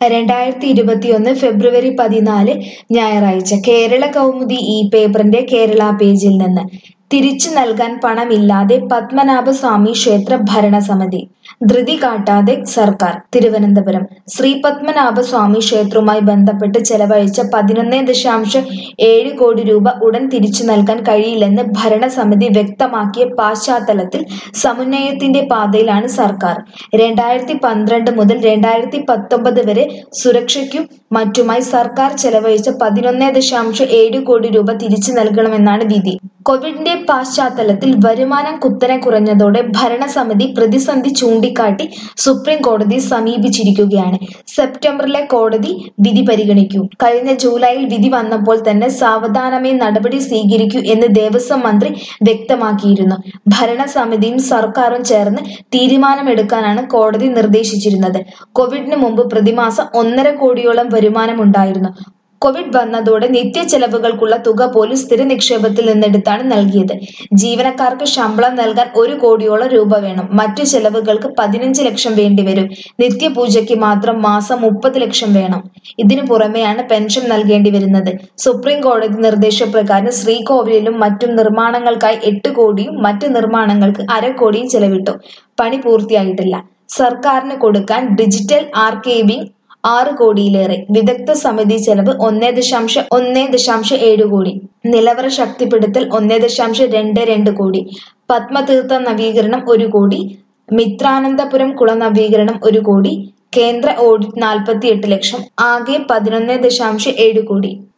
രണ്ടായിരത്തി ഇരുപത്തിയൊന്ന് ഫെബ്രുവരി പതിനാല് ഞായറാഴ്ച കേരള കൗമുദി ഈ പേപ്പറിന്റെ കേരള പേജിൽ നിന്ന് തിരിച്ചു നൽകാൻ പണമില്ലാതെ പത്മനാഭസ്വാമി ക്ഷേത്ര ഭരണസമിതി ധൃതി കാട്ടാതെ സർക്കാർ തിരുവനന്തപുരം ശ്രീ പത്മനാഭസ്വാമി ക്ഷേത്രവുമായി ബന്ധപ്പെട്ട് ചെലവഴിച്ച പതിനൊന്ന് ദശാംശം ഏഴ് കോടി രൂപ ഉടൻ തിരിച്ചു നൽകാൻ കഴിയില്ലെന്ന് ഭരണസമിതി വ്യക്തമാക്കിയ പശ്ചാത്തലത്തിൽ സമുന്നയത്തിന്റെ പാതയിലാണ് സർക്കാർ രണ്ടായിരത്തി പന്ത്രണ്ട് മുതൽ രണ്ടായിരത്തി പത്തൊമ്പത് വരെ സുരക്ഷയ്ക്കും മറ്റുമായി സർക്കാർ ചെലവഴിച്ച പതിനൊന്ന് ദശാംശം ഏഴ് കോടി രൂപ തിരിച്ചു നൽകണമെന്നാണ് വിധി കോവിഡിന്റെ പശ്ചാത്തലത്തിൽ വരുമാനം കുത്തനെ കുറഞ്ഞതോടെ ഭരണസമിതി പ്രതിസന്ധി ചൂണ്ടിക്കാട്ടി സുപ്രീം കോടതിയെ സമീപിച്ചിരിക്കുകയാണ് സെപ്റ്റംബറിലെ കോടതി വിധി പരിഗണിക്കും കഴിഞ്ഞ ജൂലൈയിൽ വിധി വന്നപ്പോൾ തന്നെ സാവധാനമേ നടപടി സ്വീകരിക്കൂ എന്ന് ദേവസ്വം മന്ത്രി വ്യക്തമാക്കിയിരുന്നു ഭരണസമിതിയും സർക്കാരും ചേർന്ന് തീരുമാനമെടുക്കാനാണ് കോടതി നിർദ്ദേശിച്ചിരുന്നത് കോവിഡിന് മുമ്പ് പ്രതിമാസം ഒന്നര കോടിയോളം വരുമാനമുണ്ടായിരുന്നു കോവിഡ് വന്നതോടെ നിത്യ ചെലവുകൾക്കുള്ള തുക പോലും സ്ഥിര നിക്ഷേപത്തിൽ നിന്നെടുത്താണ് നൽകിയത് ജീവനക്കാർക്ക് ശമ്പളം നൽകാൻ ഒരു കോടിയോളം രൂപ വേണം മറ്റു ചെലവുകൾക്ക് പതിനഞ്ച് ലക്ഷം വേണ്ടിവരും നിത്യപൂജയ്ക്ക് മാത്രം മാസം മുപ്പത് ലക്ഷം വേണം ഇതിനു പുറമെയാണ് പെൻഷൻ നൽകേണ്ടി വരുന്നത് സുപ്രീം കോടതി നിർദ്ദേശപ്രകാരം ശ്രീകോവിലിലും മറ്റും നിർമ്മാണങ്ങൾക്കായി എട്ട് കോടിയും മറ്റ് നിർമ്മാണങ്ങൾക്ക് അര കോടിയും ചെലവിട്ടു പണി പൂർത്തിയായിട്ടില്ല സർക്കാരിന് കൊടുക്കാൻ ഡിജിറ്റൽ ആർക്കൈവിംഗ് ആറ് കോടിയിലേറെ വിദഗ്ധ സമിതി ചെലവ് ഒന്നേ ദശാംശം ഒന്നേ ദശാംശം ഏഴ് കോടി നിലവറ ശക്തിപ്പെടുത്തൽ ഒന്നേ ദശാംശം രണ്ട് രണ്ട് കോടി പത്മതീർത്ഥ നവീകരണം ഒരു കോടി മിത്രാനന്തപുരം കുള നവീകരണം ഒരു കോടി കേന്ദ്ര ഓഡിറ്റ് നാൽപ്പത്തി എട്ട് ലക്ഷം ആകെ പതിനൊന്ന് ദശാംശം ഏഴ് കോടി